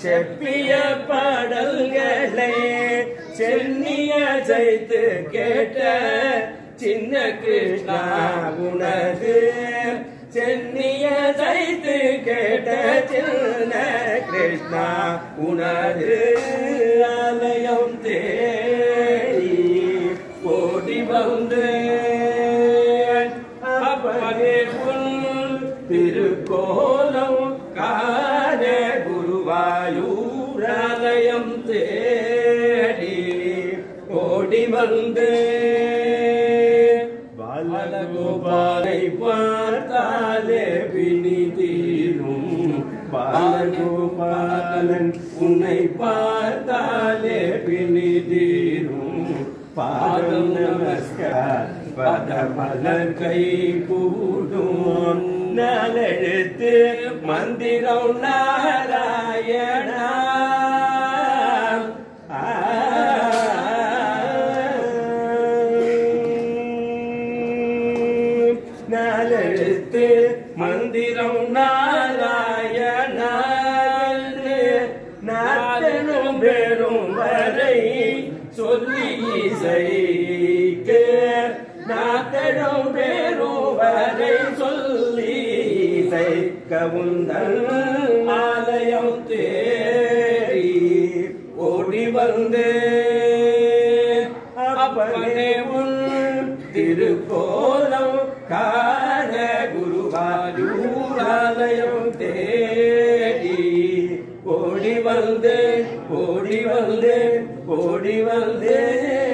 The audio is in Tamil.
செப்பிய பாடல்களை சென்னிய ஜெயித்து கேட்ட சின்ன கிருஷ்ணா உனது சென்னிய ஜெயித்து கேட்ட சின்ன கிருஷ்ணா உனது ஆலயம் தேடி ஓடி வந்து அப்பனே உன் திருக்கோலம் காண குருவாயூராலயம் தேடி ஓடி வந்து பாலகோபாலை பார்த்தாலே பிணி தீரும் பாலகோபாலன் உன்னை பார்த்தாலே பிணி தீரும் பாதம் நமஸ்கார் பதமலர் கை கூடும் நாலெழுத்து மந்திரம் நாராயணா நாலெழுத்து மந்திரம் நாராயணா நாட்டனும் பெறும் வரை சொல்லி இசைக்கு நாட்டனும் பெறும் வரை சொல்லி இசைக்க உந்தன் ஆலயம் தேடி ஓடி வந்து அப்பனே உன் திருக்கோலம் காண குருவாயூராலயம் தேடி ஓடி வந்து ஓடி வந்து ஓடி வந்து